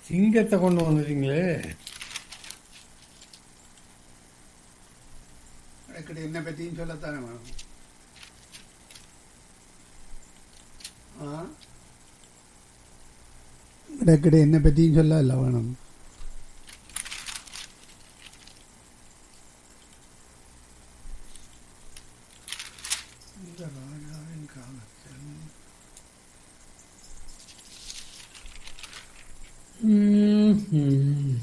சிங்கத்தை கொண்டு வந்துட்டீங்களே அடிக்கடி என்ன பற்றியும் சொல்லத்தானே வேணும் ஆ இடைக்கிടെ എന്നെ പറ്റിയും ചൊല്ലല്ല വേണം இந்த ராஜாவின் காலத்தில் ம்ஹும்.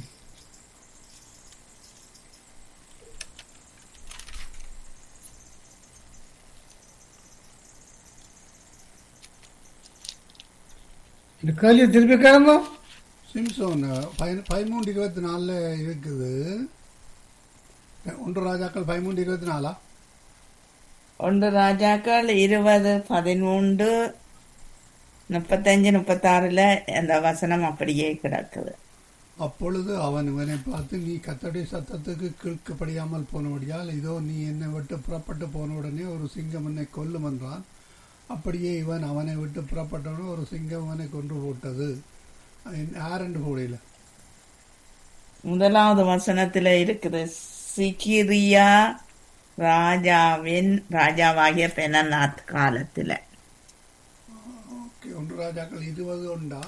இந்த கேள்வி திருப்பி கிளம்போ சிம்சோன் பதி- பதிமூன்று இருபத்தி நாலில் இருக்குது ஒன்று ராஜாக்கள் பதிமூன்று இருபத்தி நாலா ஒன்று ராஜாக்கள் இருபது பதிமூன்று முப்பத்தஞ்சு முப்பத்தாறுல அந்த வசனம் அப்படியே கிடக்குது அப்பொழுது அவன் இவனை பார்த்து நீ கத்தடி சத்தத்துக்கு கீழ்க்கப்படியாமல் போனபடியால் இதோ நீ என்னை விட்டு புறப்பட்டு போன உடனே ஒரு சிங்கம் என்னை கொல்லும் என்றான் அப்படியே இவன் அவனை விட்டு புறப்பட்டவுடனே ஒரு சிங்கம் அவனை கொன்று போட்டது யாரென்று போடையில முதலாவது வசனத்துல இருக்குது சிகிரியா ராஜாவின் ராஜாவாகிய பெனநாத் காலத்துல ஓகே ஒன்று ராஜாக்கள் இருபது உண்டா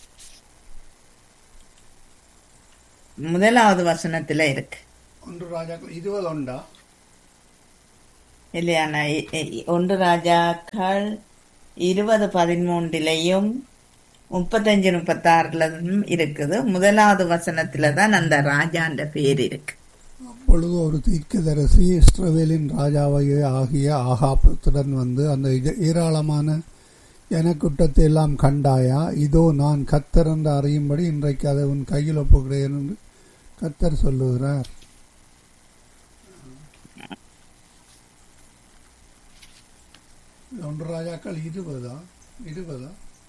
முதலாவது வசனத்துல இருக்கு ஒன்று ராஜாக்கள் இருபது உண்டா இல்லையாண்ணா இ- இ- ஒன்று ராஜாக்கள் இருபது பதிமூன்றிலையும் முப்பத்தஞ்சு முப்பத்தாறுலயும் இருக்குது முதலாவது வசனத்துல தான் அந்த ராஜான்ற பேர் இருக்கு அப்பொழுது ஒரு தீர்க்கதரிசி இஸ்ரவேலின் ராஜாவாகிய ஆகிய ஆகாபத்துடன் வந்து அந்த இத- ஏராளமான எனக்குற்றத்தை எல்லாம் கண்டாயா இதோ நான் கத்தர் என்று அறியும்படி இன்றைக்கு அதை உன் கையில் ஒப்புகிறேன் என்று கத்தர் சொல்லுகிறார் இது ஒன்று ராஜாக்கள் இருபதா இருபதா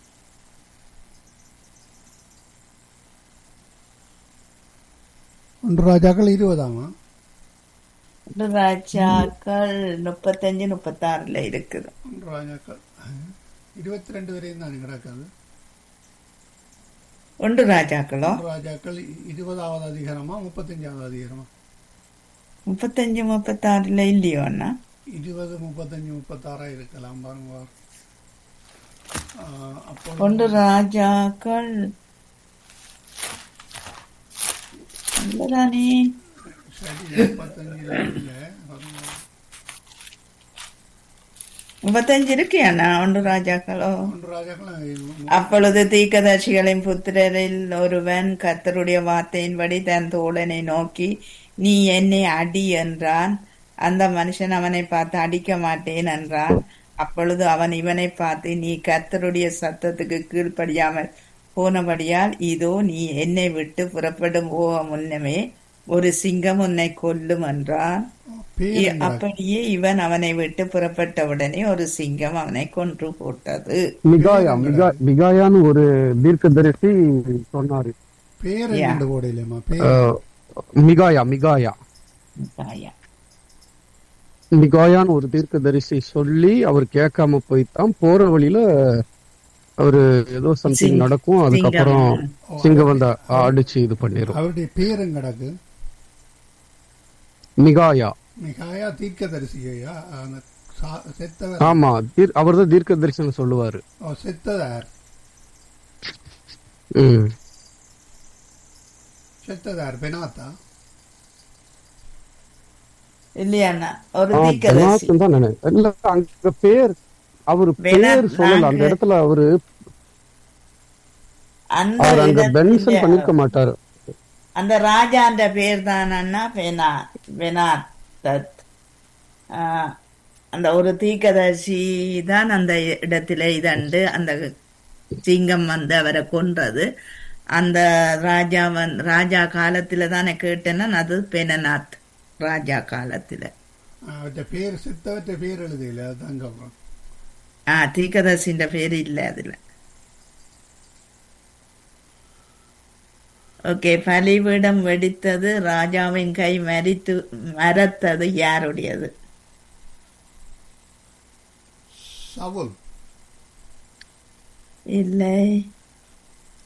ஒன்று ராஜாக்கள் இருபதாமா ஒன்று ராஜாக்கள் முப்பத்தஞ்சு முப்பத்தாறுல இருக்குது ஒன்று ராஜாக்கள் இருபத்தி ரெண்டு வரையும் தான் கிடக்காது ஒன்று ராஜாக்களோ ஒன்று ராஜாக்கள் இருபதாவது அதிகாரமா முப்பத்தஞ்சாவது அதிகாரமா முப்பத்தஞ்சு முப்பத்தாறுல இல்லையோ அண்ணா இருபது முப்பத்தஞ்சு முப்பத்தாறா இருக்கலாம் பாருங்க ஆ, அப்பொழுது ஒன்று ராஜாக்கள் இல்லதானே சரி முப்பத்தஞ்சுல இல்லை பாருங்க. முப்பத்தஞ்சு இருக்கு அண்ணா ஒன்று ராஜாக்களோ ஒன்று ராஜாக்கள் அப்பொழுது தீர்க்கதர்சிகளின் புத்திரரில் ஒருவன் கர்த்தருடைய வார்த்தையின்படி தன் தோழனை நோக்கி நீ என்னை அடி என்றான் அந்த மனுஷன் அவனை பார்த்து அடிக்க மாட்டேன் என்றான் அப்பொழுது அவன் இவனை பார்த்து நீ கர்த்தருடைய சத்தத்துக்கு கீழ்ப்படியாமல் போனபடியால் இதோ நீ என்னை விட்டு புறப்படும் போக முன்னமே ஒரு சிங்கம் உன்னை கொல்லும் என்றான் பேர் இ- என்ன? அப்படியே இவன் அவனை விட்டு புறப்பட்டவுடனே ஒரு சிங்கம் அவனை கொன்று போட்டது மிகாயா மிகா மிகாயான்னு ஒரு தீர்க்கதரிசி சொன்னாரு பேர் யா. என்ன போடையிலமா பேர் அஹ், மிகாயா மிகாயா தாயா. மிகாயான்னு ஒரு தீர்க்கதரிசி சொல்லி அவர் கேட்காம போய்தான் போற வழியில அவரு ஏதோ சம்திங் சிங்கம். நடக்கும் அதுக்கப்புறம் சிங்கம். சிங்கம் வந்து அடிச்சு இது பண்ணிரும் அவருடைய பேரும் கிடக்கு மிகாயா மிகாயா தீர்க்கதரிசியா அந்த சா- செத்தவர் ஆமா தீர் அவர் தான் தீர்க்க தரிசனம் சொல்லுவாரு ஓ, செத்ததார் ம். செத்ததார் பெனாத்தா இல்லையாண்ணா ஒரு ஆ, தீர்க்கதரிசி பெனாத்துன்னு தான் நினைக்கிறேன். இல்ல அங்க பேர் அவரு பெனாத் பேர் சொல்லல அந்த நாங்க- இடத்துல அவரு அந்த அவர் அங்க இடத்துல- பென்சன் பண்ணிருக்க மாட்டாரு அந்த ராஜான்ற பேர் தான் அண்ணா பெனா பெனாத்தத் ஆஹ், அந்த ஒரு தீர்க்கதரிசி தான் அந்த இடத்துல இதண்டு அந்த சிங்கம் வந்து அவரை கொன்றது அந்த ராஜா வந் ராஜா காலத்துல தானே கேட்டேன்னா அது பெனநாத் ராஜா காலத்துல அவற்றை பேர் செத்தவற்றை பேர் எழுதியில அதுதான் சொல்றேன் ஆ தீர்க்கதரிசின்ற பேர் இல்ல அதுல ஓகே பலிபீடம் வெடித்தது ராஜாவின் கை மரித்து மரத்தது யாருடையது சவுல் இல்லை